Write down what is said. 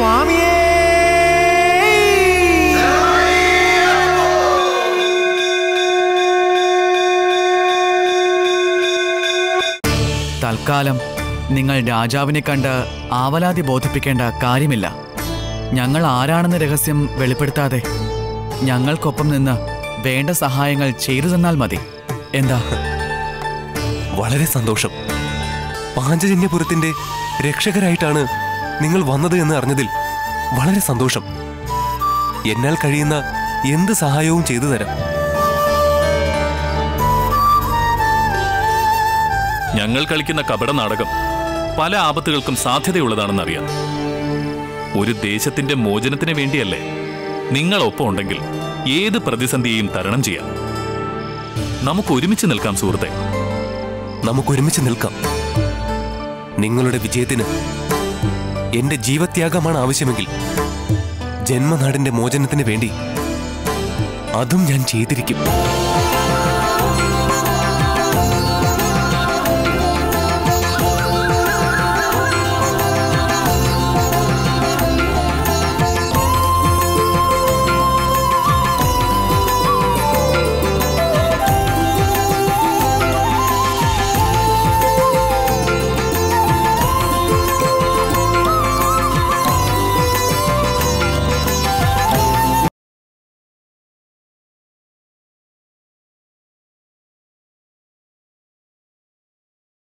സ്വാമിയേ തൽക്കാലം നിങ്ങൾ രാജാവിനെ കണ്ട് ആവലാതി ബോധിപ്പിക്കേണ്ട കാര്യമില്ല ഞങ്ങൾ ആരാണെന്ന രഹസ്യം വെളിപ്പെടുത്താതെ ഞങ്ങൾക്കൊപ്പം നിന്ന് വേണ്ട സഹായങ്ങൾ ചെയ്തു തന്നാൽ മതി എന്താ വളരെ സന്തോഷം പാഞ്ചജന്യപുരത്തിന്റെ രക്ഷകരായിട്ടാണ് നിങ്ങൾ വന്നത് എന്ന് അറിഞ്ഞതിൽ വളരെ സന്തോഷം എന്നാൽ കഴിയുന്ന എന്ത് സഹായവും ചെയ്തു തരാം ഞങ്ങൾ കളിക്കുന്ന കപട നാടകം പല ആപത്തുകൾക്കും സാധ്യതയുള്ളതാണെന്നറിയാം ഒരു ദേശത്തിന്റെ മോചനത്തിന് വേണ്ടിയല്ലേ നിങ്ങളൊപ്പം ഉണ്ടെങ്കിൽ ഏത് പ്രതിസന്ധിയെയും തരണം ചെയ്യാം നമുക്ക് ഒരുമിച്ച് നിൽക്കാം സുഹൃത്തെ നമുക്ക് ഒരുമിച്ച് നിൽക്കാം നിങ്ങളുടെ വിജയത്തിന് എന്റെ ജീവത്യാഗമാണ് ആവശ്യമെങ്കിൽ ജന്മനാടിന്റെ മോചനത്തിന് വേണ്ടി അതും ഞാൻ ചെയ്തിരിക്കും